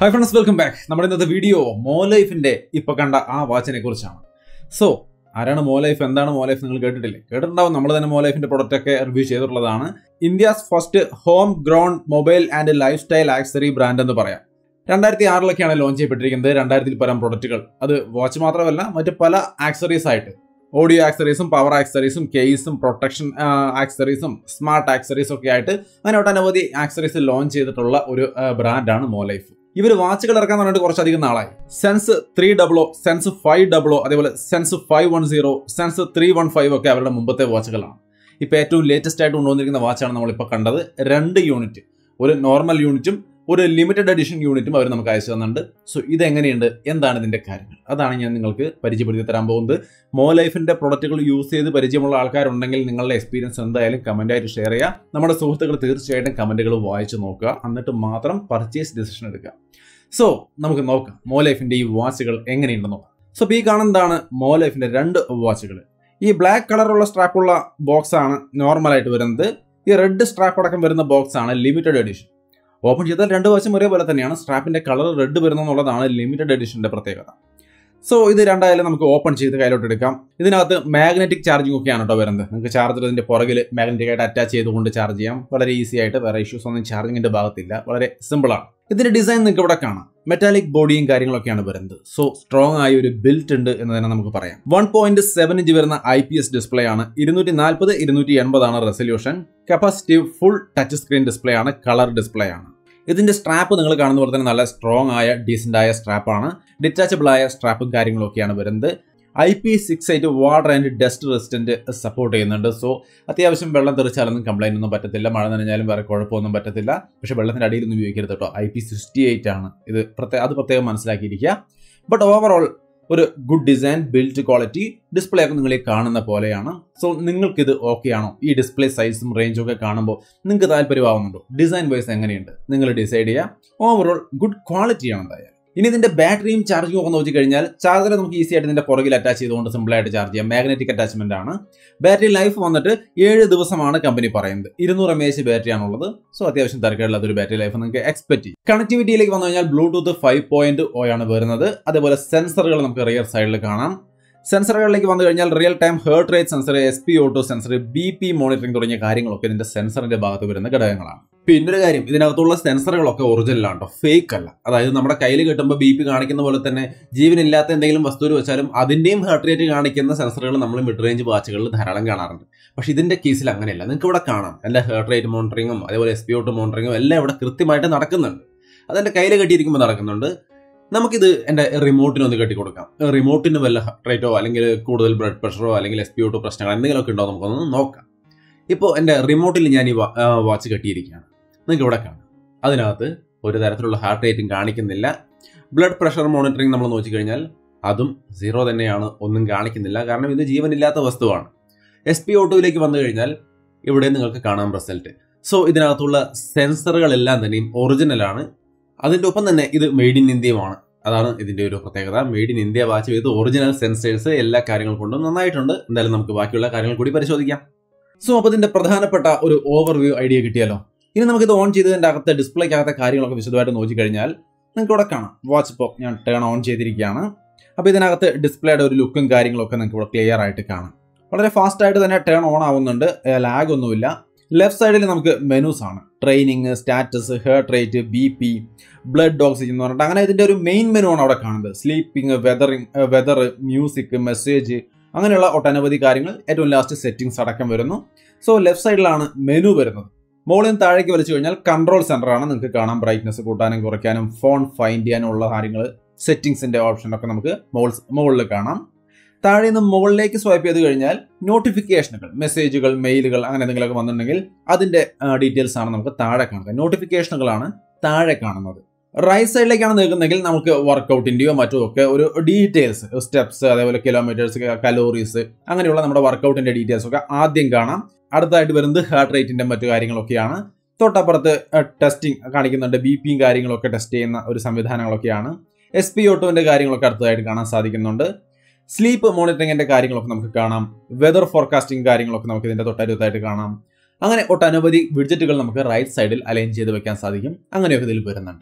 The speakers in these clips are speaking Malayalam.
ഹായ് ഫ്രണ്ട്സ് വെൽക്കം ബാക്ക് നമ്മുടെ ഇന്നത്തെ വീഡിയോ മോലൈഫിന്റെ ഇപ്പൊ കണ്ട ആ വാച്ചിനെ കുറിച്ചാണ് സോ ആരാണ് മോലൈഫ് എന്താണ് മോലൈഫ് നിങ്ങൾ കേട്ടിട്ടില്ലേ കേട്ടിട്ടുണ്ടാവും നമ്മൾ തന്നെ മോലൈഫിന്റെ പ്രൊഡക്റ്റ് ഒക്കെ റിവ്യൂ ചെയ്തിട്ടുള്ളതാണ് India's first homegrown mobile and lifestyle accessory brand എന്ന് പറയാം രണ്ടായിരത്തി ആറിലൊക്കെയാണ് ലോഞ്ച് ചെയ്യപ്പെട്ടിരിക്കുന്നത് രണ്ടായിരത്തിൽ പരം പ്രൊഡക്റ്റുകൾ അത് വാച്ച് മാത്രമല്ല മറ്റ് പല ആക്സറീസ് ആയിട്ട് ഓഡിയോ ആക്സറീസും പവർ ആക്സറീസും കേസും പ്രൊട്ടക്ഷൻ ആക്സറീസും സ്മാർട്ട് ആക്സറീസും ഒക്കെ ആയിട്ട് അങ്ങനെ ഒട്ടനവധി ആക്സറീസ് ലോഞ്ച് ചെയ്തിട്ടുള്ള ഒരു ബ്രാൻഡാണ് മോലൈഫ് ഇവർ വാച്ചുകൾ ഇറക്കാൻ പറഞ്ഞിട്ട് കുറച്ചധികം നാളായി സെൻസ് ത്രീ ഡബിളോ സെൻസ് ഫൈവ് ഡബിളോ അതേപോലെ Sense five one zero Sense three one five ഒക്കെ അവരുടെ മുമ്പത്തെ വാച്ചുകളാണ് ഇപ്പോൾ ഏറ്റവും ലേറ്റസ്റ്റ് ആയിട്ട് കൊണ്ടുവന്നിരിക്കുന്ന വാച്ചാണ് നമ്മളിപ്പോൾ കണ്ടത് രണ്ട് യൂണിറ്റ് ഒരു നോർമൽ യൂണിറ്റും ഒരു ലിമിറ്റഡ് എഡിഷൻ യൂണിറ്റും അവർ നമുക്ക് അയച്ചു തന്നിട്ടുണ്ട് സോ ഇതെങ്ങനെയുണ്ട് എന്താണ് ഇതിന്റെ കാര്യങ്ങൾ അതാണ് ഞാൻ നിങ്ങൾക്ക് പരിചയപ്പെടുത്തി തരാൻ പോകുന്നത് മോ ലൈഫിന്റെ പ്രൊഡക്റ്റുകൾ യൂസ് ചെയ്ത് പരിചയമുള്ള ആൾക്കാരുണ്ടെങ്കിൽ നിങ്ങളുടെ എക്സ്പീരിയൻസ് എന്തായാലും കമന്റ് ആയിട്ട് ഷെയർ ചെയ്യുക നമ്മുടെ സുഹൃത്തുക്കൾ തീർച്ചയായിട്ടും കമന്റുകൾ വായിച്ചു നോക്കുക എന്നിട്ട് മാത്രം പർച്ചേസ് ഡിസിഷൻ എടുക്കുക സോ നമുക്ക് നോക്കാം മോ ലൈഫിന്റെ ഈ വാച്ചുകൾ എങ്ങനെയുണ്ടെന്ന് നോക്കാം സോ ഈ കാണുന്നതാണ് മോ ലൈഫിന്റെ രണ്ട് വാച്ചുകൾ ഈ ബ്ലാക്ക് കളറുള്ള സ്ട്രാപ്പുള്ള ബോക്സ് ആണ് നോർമൽ ആയിട്ട് വരുന്നത് ഈ റെഡ് സ്ട്രാപ്പ് അടക്കം വരുന്ന ബോക്സ് ആണ് ലിമിറ്റഡ് എഡിഷൻ ഓപ്പൺ ചെയ്താൽ രണ്ട് വശം ഒരേപോലെ തന്നെയാണ് സ്ട്രാപ്പിന്റെ കളർ റെഡ് വരുന്നു എന്നുള്ളതാണ് ലിമിറ്റഡ് എഡിഷന്റെ പ്രത്യേകത സോ ഇത് രണ്ടായാലും നമുക്ക് ഓപ്പൺ ചെയ്ത് കയ്യിലോട്ട് എടുക്കാം ഇതിനകത്ത് മാഗ്നറ്റിക് ചാർജിംഗ് ഒക്കെയാണ് കേട്ടോ വരുന്നത് നിങ്ങൾക്ക് ചാർജർ ഇതിന്റെ പുറകിൽ മാഗ്നറ്റിക് ആയിട്ട് അറ്റാച്ച് ചെയ്തുകൊണ്ട് ചാർജ് ചെയ്യാം വളരെ ഈസി ആയിട്ട് വേറെ ഇഷ്യൂസ് ഒന്നും ചാർജിങ്ങിന്റെ ഭാഗത്തില്ല വളരെ സിമ്പിൾ ആണ് ഇതിന്റെ ഡിസൈൻ നിങ്ങൾക്ക് ഇവിടെ കാണാം മെറ്റാലിക് ബോഡിയും കാര്യങ്ങളൊക്കെയാണ് വരുന്നത് സോ സ്ട്രോങ് ആയ ഒരു ബിൽറ്റ് ഉണ്ട് എന്ന് തന്നെ നമുക്ക് പറയാം വൺ പോയിന്റ് സെവൻ ഇഞ്ച് വരുന്ന ഐ പി എസ് ഡിസ്പ്ലേ ആണ് ഇരുന്നൂറ്റി നാൽപ്പത് ഇരുന്നൂറ്റി എൺപതാണ് resolution capacitive full touch screen display ആണ് കളർ ഡിസ്പ്ലേ ആണ് ഇതിന്റെ സ്ട്രാപ്പ് നിങ്ങൾ കാണുന്ന പോലെ തന്നെ നല്ല സ്ട്രോങ് ആയ ഡീസന്റ് ആയ സ്ട്രാപ്പാണ് ഡിറ്റാച്ചബിൾ ആയ സ്ട്രാപ്പും കാര്യങ്ങളൊക്കെയാണ് വരുന്നത് I P six eight water and dust resistant support ചെയ്യുന്നുണ്ട് സോ അത്യാവശ്യം വെള്ളം തെറിച്ചാലൊന്നും കംപ്ലൈന്റ് ഒന്നും പറ്റത്തില്ല മഴ നനഞ്ഞാലും വേറെ കുഴപ്പമൊന്നും പറ്റത്തില്ല പക്ഷേ വെള്ളത്തിന്റെ അടിയിലൊന്നും ഉപയോഗിക്കരുത് കേട്ടോ ഐ പി സിക്സ്റ്റി എയ്റ്റ് ആണ് ഇത് പ്രത്യേക അത് പ്രത്യേകം മനസ്സിലാക്കിയിരിക്കുക ബട്ട് ഓവറോൾ ഒരു good design build quality display ഒക്കെ നിങ്ങൾ ഈ കാണുന്ന പോലെയാണ് സോ നിങ്ങൾക്കിത് ഓക്കെ ആണോ ഈ ഡിസ്പ്ലേ സൈസും റേഞ്ചും ഒക്കെ കാണുമ്പോൾ നിങ്ങൾക്ക് താല്പര്യമാവുന്നുണ്ടോ ഡിസൈൻ വൈസ് എങ്ങനെയുണ്ട് നിങ്ങൾ ഡിസൈഡ് ചെയ്യുക ഓവറോൾ ഗുഡ് ക്വാളിറ്റിയാണ് എന്തായാലും ഇനി ഇതിന്റെ ബാറ്ററിയും ചാർജിങ്ങും ഒക്കെ നോക്കി കഴിഞ്ഞാൽ ചാർജർ നമുക്ക് ഈസി ആയിട്ട് ഇതിന്റെ പുറകിൽ അറ്റാച്ച് ചെയ്തുകൊണ്ട് സിമ്പിൾ ആയിട്ട് ചാർജ് ചെയ്യാം മാഗ്നറ്റിക് അറ്റാച്ച്മെന്റ് ആണ് ബാറ്ററി ലൈഫ് വന്നിട്ട് ഏഴ് ദിവസമാണ് കമ്പനി പറയുന്നത് ഇരുന്നൂറ് എം എച്ച് ബാറ്ററി ആണുള്ളത് സോ അത്യാവശ്യം തിരക്കുള്ള ഒരു ബാറ്ററി ലൈഫ് നിങ്ങൾക്ക് എക്സ്പെക്ട് ചെയ്യും കണക്ടിവിറ്റിയിലേക്ക് വന്നു കഴിഞ്ഞാൽ ബ്ലൂടൂത്ത് ഫൈവ് പോയിന്റ് ഒ ആണ് വരുന്നത് അതേപോലെ സെൻസറുകൾ നമുക്ക് റിയർ സൈഡിൽ കാണാം സെൻസറുകളിലേക്ക് വന്നു കഴിഞ്ഞാൽ real time heart rate sensor S P O two sensor B P monitoring തുടങ്ങിയ കാര്യങ്ങളൊക്കെ ഇതിന്റെ സെൻസറിന്റെ ഭാഗത്ത് വരുന്ന ഘടകങ്ങളാണ് പിന്നൊരു കാര്യം ഇതിനകത്തുള്ള സെൻസറുകളൊക്കെ ഒറിജിനലാണ് കേട്ടോ ഫേക്ക് അല്ല അതായത് നമ്മുടെ കയ്യിൽ കിട്ടുമ്പോൾ ബി പി കാണിക്കുന്ന പോലെ തന്നെ ജീവനില്ലാത്ത എന്തെങ്കിലും വസ്തുവിൽ വെച്ചാലും അതിന്റെയും ഹേർട്ട് റേറ്റ് കാണിക്കുന്ന സെൻസറുകൾ നമ്മൾ മിഡ് റേഞ്ച് വാച്ചുകളിൽ ധാരാളം കാണാറുണ്ട് പക്ഷെ ഇതിന്റെ കേസിൽ അങ്ങനെയല്ല നിങ്ങൾക്ക് ഇവിടെ കാണാം എൻ്റെ ഹേർട്ട് റേറ്റ് മോണിറ്ററിങ്ങും അതേപോലെ എസ് പി ഓട്ടോ മോണിറ്ററിങ്ങും എല്ലാം ഇവിടെ കൃത്യമായിട്ട് നടക്കുന്നുണ്ട് അതെൻ്റെ കയ്യിൽ കെട്ടിയിരിക്കുമ്പോൾ നടക്കുന്നുണ്ട് നമുക്കിത് എൻ്റെ റിമോട്ടിന് ഒന്ന് കെട്ടി കൊടുക്കാം റിമോട്ടിന് വല്ല റേറ്റോ അല്ലെങ്കിൽ കൂടുതൽ ബ്ലഡ് പ്രഷറോ അല്ലെങ്കിൽ എസ് പി ഒട്ടോ പ്രശ്നങ്ങൾ എന്തെങ്കിലുമൊക്കെ ഉണ്ടോ നമുക്കൊന്ന് നോക്കാം ഇപ്പോൾ എൻ്റെ റിമോട്ടിൽ ഞാൻ ഈ വാച്ച് കെട്ടിയിരിക്കുകയാണ് നിങ്ങൾക്ക് ഇവിടെ കാണാം അതിനകത്ത് ഒരു തരത്തിലുള്ള ഹാർട്ട് റേറ്റും കാണിക്കുന്നില്ല ബ്ലഡ് പ്രഷർ മോണിറ്ററിങ് നമ്മൾ നോക്കിക്കഴിഞ്ഞാൽ അതും സീറോ തന്നെയാണ് ഒന്നും കാണിക്കുന്നില്ല കാരണം ഇത് ജീവനില്ലാത്ത വസ്തുവാണ് എസ് പി ഓട്ടോയിലേക്ക് വന്നു കഴിഞ്ഞാൽ ഇവിടെ നിങ്ങൾക്ക് കാണാം റിസൾട്ട് സോ ഇതിനകത്തുള്ള സെൻസറുകളെല്ലാം തന്നെയും ഒറിജിനലാണ് അതിൻ്റെ ഒപ്പം തന്നെ ഇത് മെയ്ഡ് ഇൻ ഇന്ത്യയുമാണ് അതാണ് ഇതിന്റെ ഒരു പ്രത്യേകത മെയ്ഡ് ഇൻ ഇന്ത്യ വാച്ച് ചെയ്ത് ഒറിജിനൽ സെൻസേഴ്സ് എല്ലാ കാര്യങ്ങൾ കൊണ്ടും നന്നായിട്ടുണ്ട് എന്തായാലും നമുക്ക് ബാക്കിയുള്ള കാര്യങ്ങൾ കൂടി പരിശോധിക്കാം സോ അപ്പോൾ ഇതിന്റെ പ്രധാനപ്പെട്ട ഒരു ഓവർവ്യൂ ഐഡിയ കിട്ടിയല്ലോ ഇനി നമുക്കിത് ഓൺ ചെയ്തതിൻ്റെ അകത്ത് ഡിസ്പ്ലേക്കകത്തെ കാര്യങ്ങളൊക്കെ വിശദമായിട്ട് നോക്കി കഴിഞ്ഞാൽ നിങ്ങൾക്ക് ഇവിടെ കാണാം വാച്ച് ഇപ്പോൾ ഞാൻ ടേൺ ഓൺ ചെയ്തിരിക്കുകയാണ് അപ്പോൾ ഇതിനകത്ത് ഡിസ്പ്ലേയുടെ ഒരു ലുക്കും കാര്യങ്ങളൊക്കെ നിങ്ങൾക്ക് ഇവിടെ ക്ലിയർ ആയിട്ട് കാണാം വളരെ ഫാസ്റ്റ് ആയിട്ട് തന്നെ ടേൺ ഓൺ ആവുന്നുണ്ട് ലാഗ് ഒന്നുമില്ല ലെഫ്റ്റ് സൈഡിൽ നമുക്ക് മെനൂസ് ആണ് training status heart rate B P blood oxygen എന്ന് പറഞ്ഞിട്ട് അങ്ങനെ ഇതിന്റെ ഒരു മെയിൻ മെനു ആണ് അവിടെ കാണുന്നത് sleeping weathering weather music message അങ്ങനെയുള്ള ഒട്ടനവധി കാര്യങ്ങൾ ഏറ്റവും ലാസ്റ്റ് സെറ്റിംഗ്സ് അടക്കം വരുന്നു സോ ലെഫ്റ്റ് സൈഡിലാണ് മെനു വരുന്നത് മുകളിൽ നിന്ന് താഴേക്ക് വലിച്ചു കഴിഞ്ഞാൽ കൺട്രോൾ സെന്റർ ആണ് നിങ്ങൾക്ക് കാണാം ബ്രൈറ്റ്നസ് കൂട്ടാനും കുറയ്ക്കാനും ഫോൺ ഫൈൻഡ് ചെയ്യാനും ഉള്ള കാര്യങ്ങൾ സെറ്റിംഗ്സിന്റെ ഓപ്ഷൻ ഒക്കെ നമുക്ക് മുകളിൽ കാണാം താഴെ നിന്ന് മുകളിലേക്ക് സ്വൈപ്പ് ചെയ്ത് കഴിഞ്ഞാൽ നോട്ടിഫിക്കേഷനുകൾ മെസ്സേജുകൾ മെയിലുകൾ അങ്ങനെ എന്തെങ്കിലുമൊക്കെ വന്നിട്ടുണ്ടെങ്കിൽ അതിന്റെ ഡീറ്റെയിൽസ് ആണ് നമുക്ക് താഴെ കാണുന്നത് നോട്ടിഫിക്കേഷനുകളാണ് താഴെ കാണുന്നത് റൈറ്റ് സൈഡിലേക്കാണ് നിൽക്കുന്നതെങ്കിൽ നമുക്ക് വർക്കൗട്ടിന്റെയോ മറ്റോ ഒക്കെ ഒരു ഡീറ്റെയിൽസ് സ്റ്റെപ്സ് അതേപോലെ കിലോമീറ്റേഴ്സ് കലോറീസ് അങ്ങനെയുള്ള നമ്മുടെ വർക്കൗട്ടിന്റെ ഡീറ്റെയിൽസ് ഒക്കെ ആദ്യം കാണാം അടുത്തായിട്ട് വരുന്നത് ഹാർട്ട് റേറ്റിന്റെ മറ്റു കാര്യങ്ങളൊക്കെയാണ് തൊട്ടപ്പുറത്ത് ടെസ്റ്റിംഗ് കാണിക്കുന്നുണ്ട് ബി പിയും കാര്യങ്ങളൊക്കെ ടെസ്റ്റ് ചെയ്യുന്ന ഒരു സംവിധാനങ്ങളൊക്കെയാണ് എസ് പി ഓട്ടോവിന്റെ കാര്യങ്ങളൊക്കെ അടുത്തതായിട്ട് കാണാൻ സാധിക്കുന്നുണ്ട് സ്ലീപ്പ് മോണിറ്ററിങ്ങിന്റെ കാര്യങ്ങളൊക്കെ നമുക്ക് കാണാം വെതർ ഫോർകാസ്റ്റിംഗ് കാര്യങ്ങളൊക്കെ നമുക്ക് ഇതിന്റെ തൊട്ടടുത്തായിട്ട് കാണാം അങ്ങനെ ഒട്ടനവധി വിഡ്ജറ്റുകൾ നമുക്ക് റൈറ്റ് സൈഡിൽ അലൈൻ ചെയ്ത് വെക്കാൻ സാധിക്കും അങ്ങനെയൊക്കെ ഇതിൽ വരുന്നുണ്ട്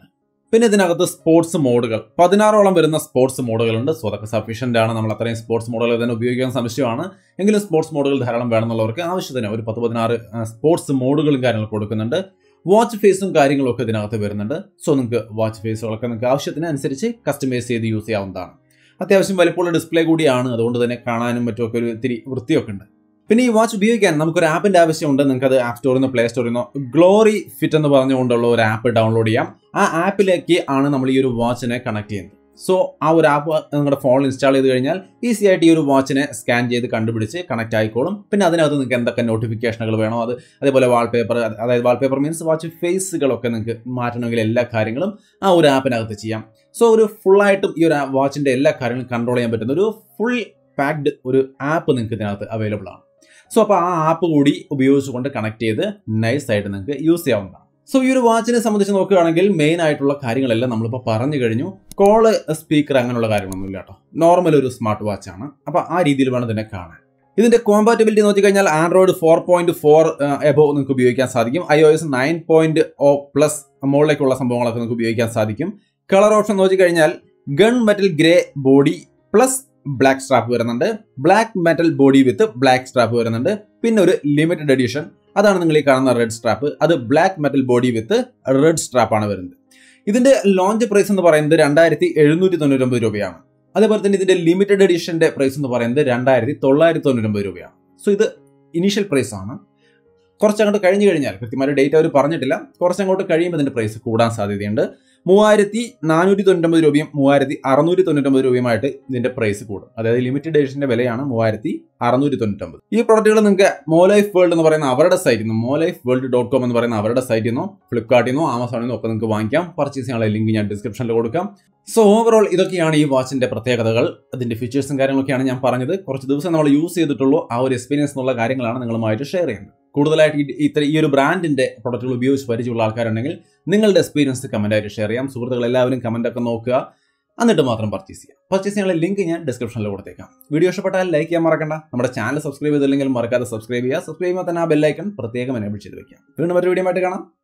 പിന്നെ ഇതിനകത്ത് സ്പോർട്സ് മോഡുകൾ പതിനാറോളം വരുന്ന സ്പോർട്സ് മോഡുകളുണ്ട് സോ അതൊക്കെ സഫീഷ്യൻ്റ് ആണ് നമ്മൾ അത്രയും സ്പോർട്സ് മോഡുകൾ തന്നെ ഉപയോഗിക്കാൻ സംശയമാണ് എങ്കിലും സ്പോർട്സ് മോഡുകൾ ധാരാളം വേണമെന്നുള്ളവർക്ക് ആവശ്യത്തിന് ഒരു പത്ത് പതിനാറ് സ്പോർട്സ് മോഡുകളും കാര്യങ്ങളും കൊടുക്കുന്നുണ്ട് വാച്ച് ഫേസും കാര്യങ്ങളും ഒക്കെ ഇതിനകത്ത് വരുന്നുണ്ട് സോ നിങ്ങൾക്ക് വാച്ച് ഫേസുകളൊക്കെ നിങ്ങൾക്ക് ആവശ്യത്തിന് അനുസരിച്ച് കസ്റ്റമൈസ് ചെയ്ത് യൂസ് ചെയ്യാവുന്നതാണ് അത്യാവശ്യം വലിപ്പമുള്ള ഡിസ്പ്ലേ കൂടിയാണ് അതുകൊണ്ട് തന്നെ കാണാനും മറ്റുമൊക്കെ ഒരു ഇത്തിരി വൃത്തിയൊക്കെ ഉണ്ട് പിന്നെ ഈ വാച്ച് ഉപയോഗിക്കാൻ നമുക്കൊരു ആപ്പിന്റെ ആവശ്യമുണ്ട് നിങ്ങൾക്ക് അത് ആപ്പ് സ്റ്റോറിൽ നിന്ന് പ്ലേ സ്റ്റോറിൽ നിന്നോ ഗ്ലോറി ഫിറ്റ് എന്ന് പറഞ്ഞുകൊണ്ടുള്ള ഒരു ആപ്പ് ഡൗൺലോഡ് ചെയ്യാം ആ ആപ്പിലേക്ക് ആണ് നമ്മൾ ഈ ഒരു വാച്ചിനെ കണക്ട് ചെയ്യുന്നത് സോ ആ ഒരു ആപ്പ് നിങ്ങളുടെ ഫോണിൽ ഇൻസ്റ്റാൾ ചെയ്ത് കഴിഞ്ഞാൽ ഈസി ആയിട്ട് ഈ ഒരു വാച്ചിനെ സ്കാൻ ചെയ്ത് കണ്ടുപിടിച്ച് കണക്ട് ആയിക്കോളും പിന്നെ അതിനകത്ത് നിങ്ങൾക്ക് എന്തൊക്കെ നോട്ടിഫിക്കേഷനുകൾ വേണോ അത് അതേപോലെ വാൾപേപ്പർ അതായത് വാൾപേപ്പർ മീൻസ് വാച്ച് ഫേസുകളൊക്കെ നിങ്ങൾക്ക് മാറ്റണമെങ്കിൽ എല്ലാ കാര്യങ്ങളും ആ ഒരു ആപ്പിനകത്ത് ചെയ്യാം സോ ഒരു ഫുള്ളായിട്ടും ഈ ഒരു വാച്ചിന്റെ എല്ലാ കാര്യങ്ങളും കൺട്രോൾ ചെയ്യാൻ പറ്റുന്ന ഒരു ഫുൾ പാക്ഡ് ഒരു ആപ്പ് നിങ്ങൾക്ക് ഇതിനകത്ത് അവൈലബിൾ ആണ് സോ അപ്പോൾ ആ ആപ്പ് കൂടി ഉപയോഗിച്ചുകൊണ്ട് കണക്ട് ചെയ്ത് നൈസ് ആയിട്ട് നിങ്ങൾക്ക് യൂസ് ചെയ്യാവുന്നതാണ് സോ ഈ ഒരു വാച്ചിനെ സംബന്ധിച്ച് നോക്കുകയാണെങ്കിൽ മെയിൻ ആയിട്ടുള്ള കാര്യങ്ങളെല്ലാം നമ്മളിപ്പോൾ പറഞ്ഞു കഴിഞ്ഞു കോള് സ്പീക്കർ അങ്ങനെയുള്ള കാര്യങ്ങളൊന്നുമില്ല കേട്ടോ നോർമൽ ഒരു സ്മാർട്ട് വാച്ചാണ് അപ്പോൾ ആ രീതിയിൽ വേണം ഇതിനെ കാണാൻ ഇതിന്റെ കോമ്പാറ്റബിലിറ്റി നോക്കി കഴിഞ്ഞാൽ Android four point four above നിങ്ങൾക്ക് ഉപയോഗിക്കാൻ സാധിക്കും I O S nine point O plus മുകളിലേക്കുള്ള സംഭവങ്ങളൊക്കെ നിങ്ങൾക്ക് ഉപയോഗിക്കാൻ സാധിക്കും കളർ ഓപ്ഷൻ നോക്കി കഴിഞ്ഞാൽ gun metal grey body plus black strap വരുന്നുണ്ട് black metal body with black strap വരുന്നുണ്ട് പിന്നെ ഒരു ലിമിറ്റഡ് എഡിഷൻ അതാണ് നിങ്ങൾ ഈ കാണുന്ന റെഡ് സ്ട്രാപ്പ് അത് black metal body with red strap ആണ് വരുന്നത് ഇതിന്റെ ലോഞ്ച് പ്രൈസ് എന്ന് പറയുന്നത് രണ്ടായിരത്തി എഴുന്നൂറ്റി തൊണ്ണൂറ്റൊമ്പത് രൂപയാണ് അതേപോലെ തന്നെ ഇതിന്റെ ലിമിറ്റഡ് എഡിഷന്റെ പ്രൈസ് എന്ന് പറയുന്നത് രണ്ടായിരത്തി തൊള്ളായിരത്തി തൊണ്ണൂറ്റൊമ്പത് രൂപയാണ് സോ ഇത് ഇനീഷ്യൽ പ്രൈസ് ആണ് കുറച്ചങ്ങോട്ട് കഴിഞ്ഞു കഴിഞ്ഞാൽ കൃത്യമായ ഡേറ്റ് അവർ പറഞ്ഞിട്ടില്ല കുറച്ചങ്ങോട്ട് കഴിയുമ്പോൾ ഇതിന്റെ പ്രൈസ് കൂടാൻ സാധ്യതയുണ്ട് മൂവായിരത്തി നാനൂറ്റി തൊണ്ണൂറ്റൊമ്പത് രൂപയും മൂവായിരത്തി അറുന്നൂറ്റി തൊണ്ണൂറ്റൊമ്പത് രൂപയുമായിട്ട് ഇതിന്റെ പ്രൈസ് കൂടും അതായത് ലിമിറ്റഡ് എഡിഷന്റെ വിലയാണ് മൂവായിരത്തി അറുന്നൂറ്റി തൊണ്ണൂറ്റൊമ്പത് ഈ പ്രോഡക്റ്റുകൾ നിങ്ങൾക്ക് മോലൈഫ് വേൾഡ് എന്ന് പറയുന്ന അവരുടെ സൈറ്റിൽ നിന്ന് മോലൈഫ് വേൾഡ് ഡോട്ട് കോം എന്ന് പറയുന്ന അവരുടെ സൈറ്റിൽ നിന്നോ ഫ്ലിപ്കാർട്ടിൽ നിന്നോ ആമസോണിൽ നിന്നോ ഒക്കെ നിങ്ങൾക്ക് വാങ്ങിക്കാം പർച്ചേസ് ചെയ്യാനുള്ള ലിങ്ക് ഞാൻ ഡിസ്ക്രിപ്ഷനിൽ കൊടുക്കാം സോ ഓവറോൾ ഇതൊക്കെയാണ് ഈ വാച്ചിന്റെ പ്രത്യേകതകൾ അതിന്റെ ഫീച്ചേഴ്സും കാര്യങ്ങളൊക്കെയാണ് ഞാൻ പറഞ്ഞത് കുറച്ച് ദിവസം നമ്മൾ യൂസ് ചെയ്തിട്ടുള്ളൂ ആ ഒരു എക്സ്പീരിയൻസ് എന്നുള്ള കാര്യങ്ങളാണ് നിങ്ങളുമായിട്ട് ഷെയർ ചെയ്യുന്നത് കൂടുതലായിട്ട് ഈ- ഇത്ര ഈ ഒരു ബ്രാൻഡിന്റെ പ്രൊഡക്റ്റുകൾ ഉപയോഗിച്ച് പരിചയമുള്ള ആൾക്കാരുണ്ടെങ്കിൽ നിങ്ങളുടെ എക്സ്പീരിയൻസ് കമന്റ് ആയിട്ട് ഷെയർ ചെയ്യാം സുഹൃത്തുക്കൾ എല്ലാവരും കമന്റ് ഒക്കെ നോക്കുക എന്നിട്ട് മാത്രം പർച്ചേസ് ചെയ്യാം പർച്ചേസ് ചെയ്യാനുള്ള ലിങ്ക് ഞാൻ ഡിസ്ക്രിപ്ഷനിൽ കൊടുത്തേക്കാം വീഡിയോ ഇഷ്ടപ്പെട്ടാൽ ലൈക്ക് ചെയ്യാൻ മറക്കണ്ട നമ്മുടെ ചാനൽ സബ്സ്ക്രൈബ് ചെയ്തില്ലെങ്കിൽ മറക്കാതെ സബ്സ്ക്രൈബ് ചെയ്യുക സബ്സ്ക്രൈബ് ചെയ്യുമ്പോൾ തന്നെ ആ ബെല്ലൈക്കൺ പ്രത്യേകം എനേബിൾ ചെയ്ത് വെക്കാം വീണ്ടും മറ്റൊരു വീഡിയോ ആയിട്ട് കാണാം